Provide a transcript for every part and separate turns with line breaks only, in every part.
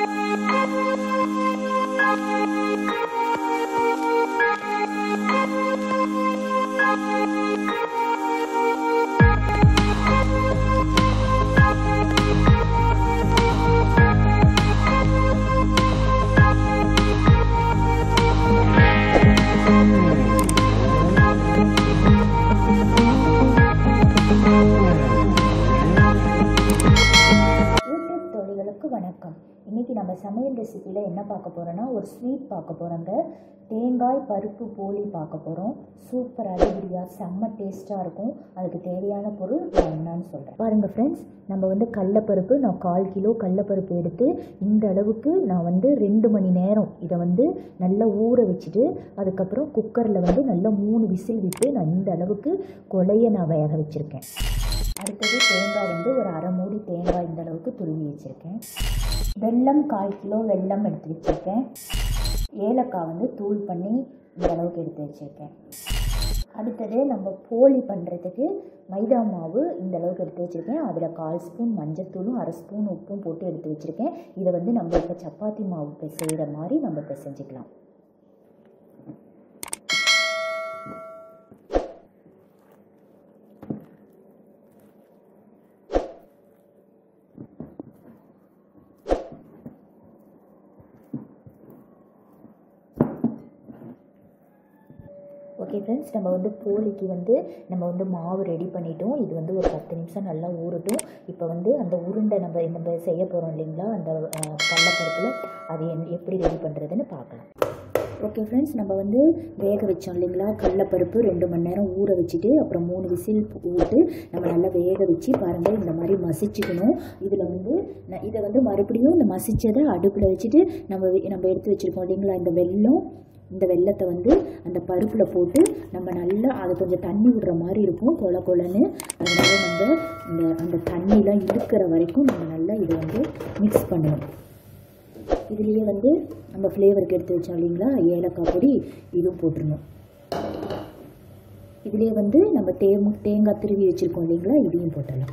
YouTube தோழிகளுக்கு வணக்கம் இன்றைக்கி நம்ம சமையல் ரெசிப்பியில் என்ன பார்க்க போகிறோன்னா ஒரு ஸ்வீட் பார்க்க போகிறோங்க தேங்காய் பருப்பு போலி பார்க்க போகிறோம் சூப்பர் அடிபடியாக செம்ம டேஸ்ட்டாக இருக்கும் அதுக்கு தேவையான பொருள் நான் என்னன்னு சொல்கிறேன் பாருங்கள் ஃப்ரெண்ட்ஸ் நம்ம வந்து கடலப்பருப்பு நான் கால் கிலோ கடலப்பருப்பு எடுத்து இந்த அளவுக்கு நான் வந்து ரெண்டு மணி நேரம் இதை வந்து நல்லா ஊற வச்சுட்டு அதுக்கப்புறம் குக்கரில் வந்து நல்லா மூணு விசில் விட்டு நான் இந்த அளவுக்கு கொலைய நான் வேக வச்சுருக்கேன் அடுத்தது தேங்காய் வந்து ஒரு அரை மூடி தேங்காய் இந்த அளவுக்கு துருவி வச்சுருக்கேன் வெல்லம் கால் கிலோ வெல்லம் எடுத்து வச்சுருக்கேன் ஏலக்காய் வந்து தூள் பண்ணி இந்த அளவுக்கு எடுத்து வச்சுருக்கேன் அடுத்தது நம்ம போலி பண்ணுறதுக்கு மைதா மாவு இந்த அளவுக்கு எடுத்து வச்சுருக்கேன் அதில் கால் ஸ்பூன் மஞ்சத்தூளும் அரை ஸ்பூன் உப்பும் போட்டு எடுத்து வச்சுருக்கேன் இதை வந்து நம்ம இப்போ சப்பாத்தி மாவு இப்போ செய்கிற மாதிரி நம்ம இப்போ செஞ்சுக்கலாம் ஓகே ஃப்ரெண்ட்ஸ் நம்ம வந்து போலிக்கு வந்து நம்ம வந்து மாவு ரெடி பண்ணிட்டோம் இது வந்து ஒரு பத்து நிமிஷம் நல்லா ஊறட்டும் இப்போ வந்து அந்த உருண்டை நம்ம நம்ம செய்ய போகிறோம் இல்லைங்களா அந்த அஹ், கடலப்பருப்பில் அது என்- எப்படி ரெடி பண்ணுறதுன்னு பார்க்கலாம் ஓகே ஃப்ரெண்ட்ஸ் நம்ம வந்து வேக வச்சோம் இல்லைங்களா கடலப்பருப்பு ரெண்டு மணி நேரம் ஊற வச்சுட்டு அப்புறம் மூணு விசில் விட்டு நம்ம நல்லா வேக வச்சு பாருங்கள் இந்த மாதிரி மசிச்சுக்கணும் இதில் வந்து ந- இதை வந்து மறுபடியும் இந்த மசிச்சதை அடுப்பில் வச்சுட்டு நம்ம வே- நம்ம எடுத்து வச்சுருக்கோம் இல்லைங்களா இந்த வெல்லம் இந்த வெல்லத்தை வந்து அந்த பருப்பில் போட்டு நம்ம நல்லா அது கொஞ்சம் தண்ணி விடுற மாதிரி இருக்கும் கொல கொலன்னு அதனால நம்ம இந்த அந்த தண்ணிலாம் இழுக்கிற வரைக்கும் நம்ம நல்லா இதை வந்து மிக்ஸ் பண்ணணும் இதுலேயே வந்து நம்ம ஃப்ளேவருக்கு எடுத்து வச்சோம் இல்லைங்களா ஏலக்காய் பொடி இதுவும் போட்டுருணும் இதுலேயே வந்து நம்ம தே தேங்காய் திருவி வச்சுருக்கோம் இல்லைங்களா இதையும் போட்டுடலாம்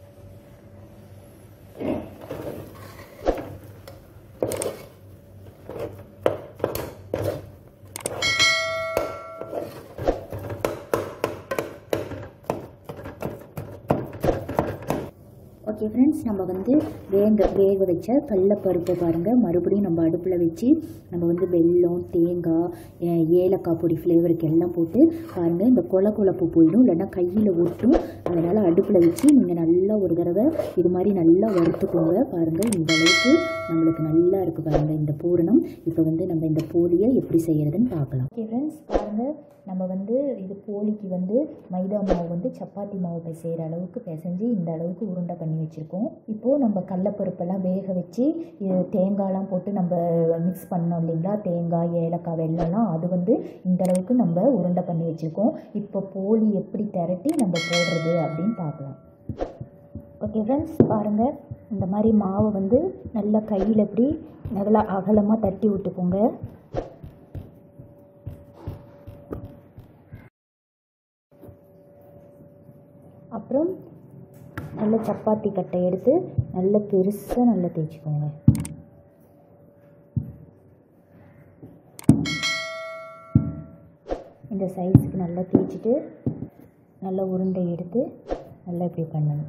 ஓகே ஃப்ரெண்ட்ஸ் நம்ம வந்து வேக வேக வச்ச கடலப்பருப்பை பாருங்கள் மறுபடியும் நம்ம அடுப்பில் வச்சு நம்ம வந்து வெல்லம் தேங்காய் ஏ- ஏலக்காய் பொடி ஃப்ளேவருக்கு எல்லாம் போட்டு பாருங்கள் இந்த கொல கொலப்பு போயிடும் இல்லைன்னா கையில் ஒட்டும் அதனால் அடுப்பில் வச்சு நீங்கள் நல்லா ஒரு தடவை இது மாதிரி நல்லா வறுத்துக்கோங்க பாருங்கள் இந்த அளவுக்கு நம்மளுக்கு நல்லா இருக்குது பாருங்கள் இந்த பூரணம் இப்போ வந்து நம்ம இந்த போலியை எப்படி செய்கிறதுன்னு பார்க்கலாம் ஓகே ஃப்ரெண்ட்ஸ் பாருங்கள் நம்ம வந்து இது போலிக்கு வந்து மைதா மாவு வந்து சப்பாத்தி மாவு பிசைகிற அளவுக்கு பிசைஞ்சு இந்த அளவுக்கு உருண்டை பண்ணி வச்சுருக்கோம் இப்போது நம்ம கடலப்பருப்பெல்லாம் வேக வச்சு இது தேங்காய்லாம் போட்டு நம்ம மிக்ஸ் பண்ணோம் இல்லைங்களா தேங்காய் ஏலக்காய் வெல்லம்லாம் அது வந்து இந்த அளவுக்கு நம்ம உருண்டை பண்ணி வச்சுருக்கோம் இப்போ போலி எப்படி திரட்டி நம்ம போடுறது அப்படின்னு பார்க்கலாம் ஓகே ஃப்ரெண்ட்ஸ் பாருங்கள் இந்த மாதிரி மாவை வந்து நல்லா கையில் இப்படி நல்லா அகலமாக தட்டி விட்டுக்கோங்க அப்புறம் நல்ல சப்பாத்தி கட்டை எடுத்து நல்ல பெருசாக நல்லா தேய்ச்சிக்கோங்க இந்த சைஸுக்கு நல்லா தேய்ச்சிட்டு நல்லா உருண்டை எடுத்து நல்லா இப்படி பண்ணணும்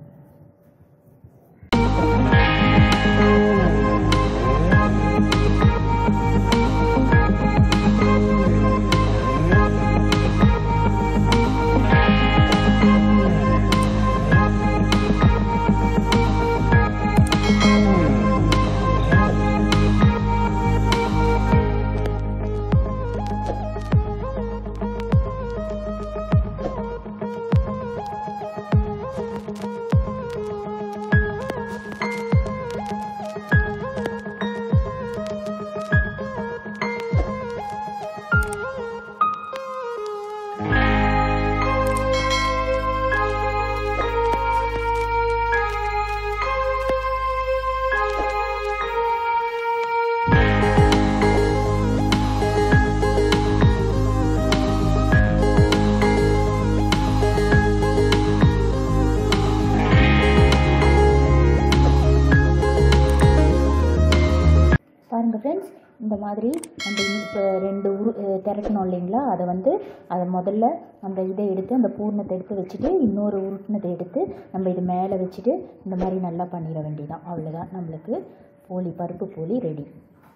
பாருங்கள் ஃப்ரெண்ட்ஸ் இந்த மாதிரி அந்த இப்போ ரெண்டு உரு அஹ் திரட்டணும் இல்லைங்களா அதை வந்து அதை முதல்ல அந்த இதை எடுத்து அந்த பூர்ணத்தை எடுத்து வச்சுட்டு இன்னொரு உருட்டினதை எடுத்து நம்ம இது மேலே வச்சுட்டு இந்த மாதிரி நல்லா பண்ணிட வேண்டியதான் அவ்வளோதான் நம்மளுக்கு போலி பருப்பு போலி ரெடி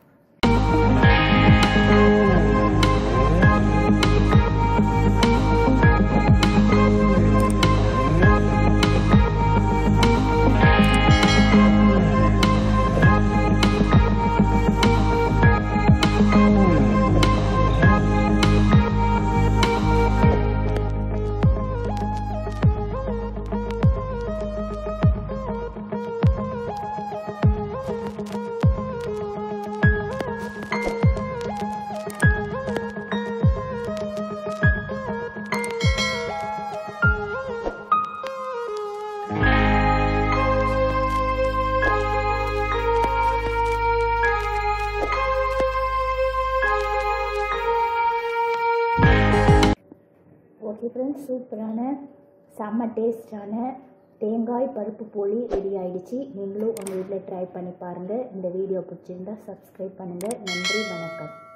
ஓகே ஃப்ரெண்ட்ஸ் சூப்பரான செம்ம டேஸ்டான தேங்காய் பருப்பு போலி ரெடி ஆயிடுச்சு நீங்களும் உங்கள் வீட்டில் ட்ரை பண்ணி பாருங்கள் இந்த வீடியோ பிடிச்சிருந்தா சப்ஸ்கிரைப் பண்ணுங்கள் நன்றி வணக்கம்